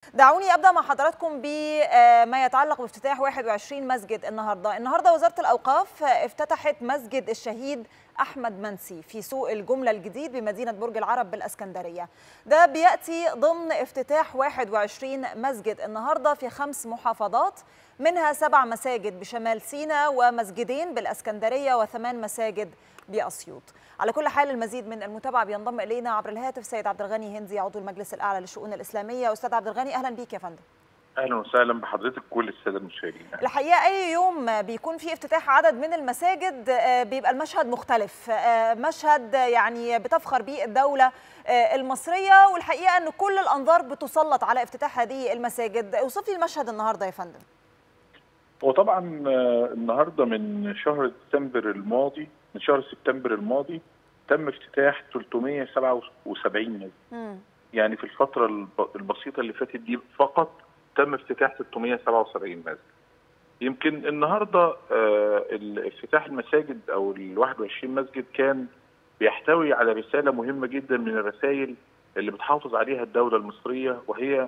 دعوني ابدا مع حضراتكم بما يتعلق بافتتاح 21 مسجد النهارده، النهارده وزاره الاوقاف افتتحت مسجد الشهيد احمد منسي في سوق الجمله الجديد بمدينه برج العرب بالاسكندريه. ده بياتي ضمن افتتاح 21 مسجد النهارده في خمس محافظات منها سبع مساجد بشمال سيناء ومسجدين بالاسكندريه وثمان مساجد باسيوط. على كل حال المزيد من المتابعه بينضم الينا عبر الهاتف سيد عبد الغني هندي عضو المجلس الاعلى للشؤون الاسلاميه استاذ عبد الغني اهلا بيك يا فندم اهلا وسهلا بحضرتك كل الساده المشاهدين الحقيقه اي يوم بيكون في افتتاح عدد من المساجد بيبقى المشهد مختلف مشهد يعني بتفخر به الدوله المصريه والحقيقه ان كل الانظار بتسلط على افتتاح هذه المساجد اوصف لي المشهد النهارده يا فندم وطبعا النهارده من شهر ديسمبر الماضي من شهر سبتمبر الماضي تم افتتاح 377 مسجد يعني في الفترة البسيطة اللي فاتت دي فقط تم افتتاح 677 مسجد يمكن النهارده افتتاح المساجد او ال 21 مسجد كان بيحتوي على رسالة مهمة جدا من الرسائل اللي بتحافظ عليها الدولة المصرية وهي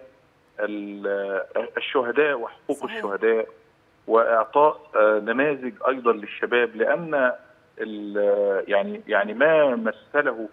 الشهداء وحقوق صحيح. الشهداء واعطاء نماذج ايضا للشباب لان يعني يعني ما مثله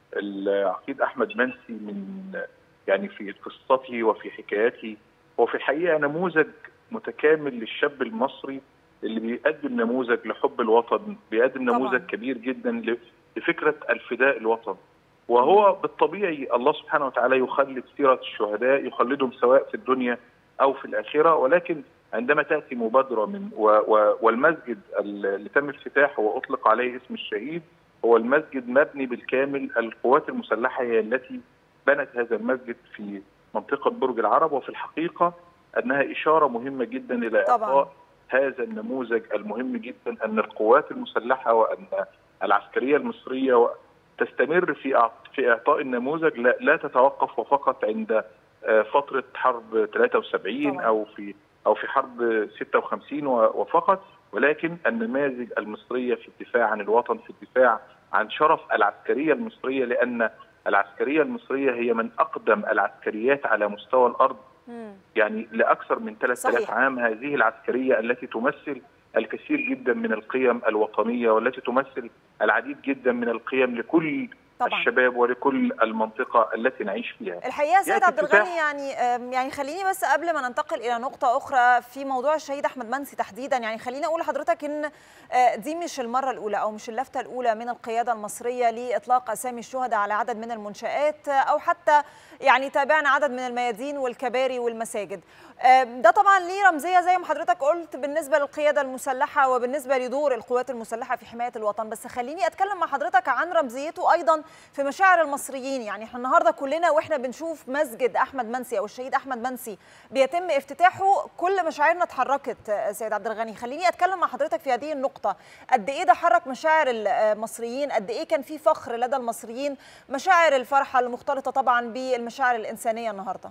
العقيد احمد منسي من يعني في قصته وفي حكاياته هو في الحقيقه نموذج متكامل للشاب المصري اللي بيقدم نموذج لحب الوطن بيقدم نموذج طبعا. كبير جدا لفكره الفداء الوطن وهو بالطبيعي الله سبحانه وتعالى يخلد سيره الشهداء يخلدهم سواء في الدنيا او في الاخره ولكن عندما تاتي مبادره من و و والمسجد اللي تم افتتاحه واطلق عليه اسم الشهيد هو المسجد مبني بالكامل القوات المسلحه هي التي بنت هذا المسجد في منطقه برج العرب وفي الحقيقه انها اشاره مهمه جدا الى اعطاء هذا النموذج المهم جدا ان القوات المسلحه وان العسكريه المصريه تستمر في في اعطاء النموذج لا, لا تتوقف وفقط عند فتره حرب 73 طبعا. او في او في حرب 56 وفقط ولكن النماذج المصريه في الدفاع عن الوطن في الدفاع عن شرف العسكريه المصريه لان العسكريه المصريه هي من اقدم العسكريات على مستوى الارض مم. يعني لاكثر من 3000 عام هذه العسكريه التي تمثل الكثير جدا من القيم الوطنيه والتي تمثل العديد جدا من القيم لكل طبعا. الشباب ولكل المنطقه التي نعيش فيها. الحقيقه سيد عبد الغني يعني يعني خليني بس قبل ما ننتقل الى نقطه اخرى في موضوع الشهيد احمد منسي تحديدا يعني خليني اقول لحضرتك ان دي مش المره الاولى او مش اللفته الاولى من القياده المصريه لاطلاق اسامي الشهداء على عدد من المنشات او حتى يعني تابعنا عدد من الميادين والكباري والمساجد. ده طبعا ليه رمزيه زي ما حضرتك قلت بالنسبه للقياده المسلحه وبالنسبه لدور القوات المسلحه في حمايه الوطن بس خليني اتكلم مع حضرتك عن رمزيته ايضا في مشاعر المصريين يعني احنا النهارده كلنا واحنا بنشوف مسجد احمد منسي او الشهيد احمد منسي بيتم افتتاحه كل مشاعرنا اتحركت سيد عبد الغني خليني اتكلم مع حضرتك في هذه النقطه قد ايه ده حرك مشاعر المصريين قد ايه كان في فخر لدى المصريين مشاعر الفرحه المختلطه طبعا بالمشاعر الانسانيه النهارده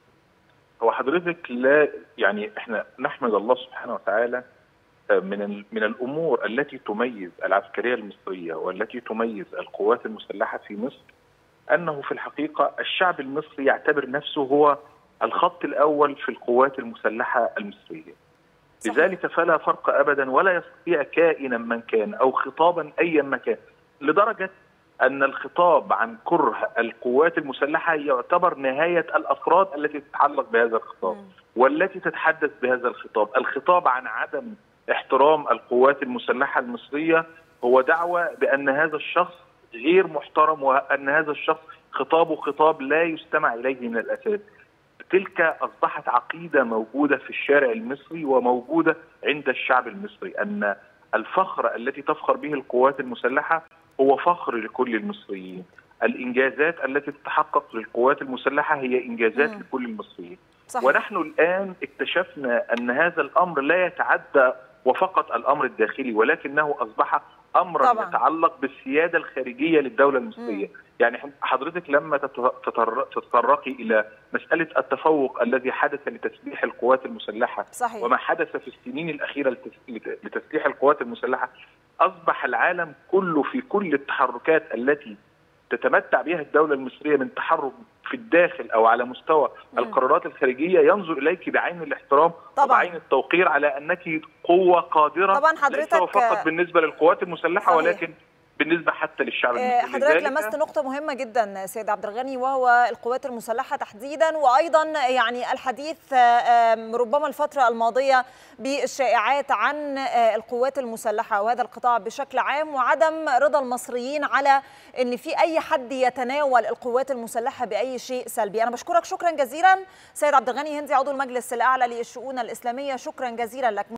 هو حضرتك لا يعني احنا نحمد الله سبحانه وتعالى من من الامور التي تميز العسكريه المصريه والتي تميز القوات المسلحه في مصر انه في الحقيقه الشعب المصري يعتبر نفسه هو الخط الاول في القوات المسلحه المصريه. صحيح. لذلك فلا فرق ابدا ولا يستطيع كائنا من كان او خطابا ايا ما كان لدرجه ان الخطاب عن كره القوات المسلحه يعتبر نهايه الافراد التي تتعلق بهذا الخطاب م. والتي تتحدث بهذا الخطاب، الخطاب عن عدم احترام القوات المسلحه المصريه هو دعوه بان هذا الشخص غير محترم وان هذا الشخص خطابه خطاب لا يستمع اليه من الاساس. تلك اصبحت عقيده موجوده في الشارع المصري وموجوده عند الشعب المصري ان الفخر التي تفخر به القوات المسلحه هو فخر لكل المصريين. الانجازات التي تتحقق للقوات المسلحه هي انجازات م. لكل المصريين. صحيح. ونحن الان اكتشفنا ان هذا الامر لا يتعدى وفقط الامر الداخلي ولكنه اصبح امرا طبعا. يتعلق بالسياده الخارجيه للدوله المصريه، م. يعني حضرتك لما تتطرقي الى مساله التفوق الذي حدث لتسليح القوات المسلحه صحيح. وما حدث في السنين الاخيره لتسليح القوات المسلحه اصبح العالم كله في كل التحركات التي تتمتع بها الدوله المصريه من تحرك في الداخل او على مستوى مم. القرارات الخارجيه ينظر اليك بعين الاحترام طبعاً. وبعين التوقير على انك قوه قادره طبعاً ليس حضرتك- فقط بالنسبه للقوات المسلحه صحيح. ولكن بالنسبه حتى للشعب آه، المصري حضرتك لذلك لمست نقطة مهمة جدا سيد عبد الغني وهو القوات المسلحة تحديدا وأيضا يعني الحديث آه، آم، ربما الفترة الماضية بالشائعات عن آه، القوات المسلحة وهذا القطاع بشكل عام وعدم رضا المصريين على أن في أي حد يتناول القوات المسلحة بأي شيء سلبي أنا بشكرك شكرا جزيلا سيد عبد الغني هندي عضو المجلس الأعلى للشؤون الإسلامية شكرا جزيلا لك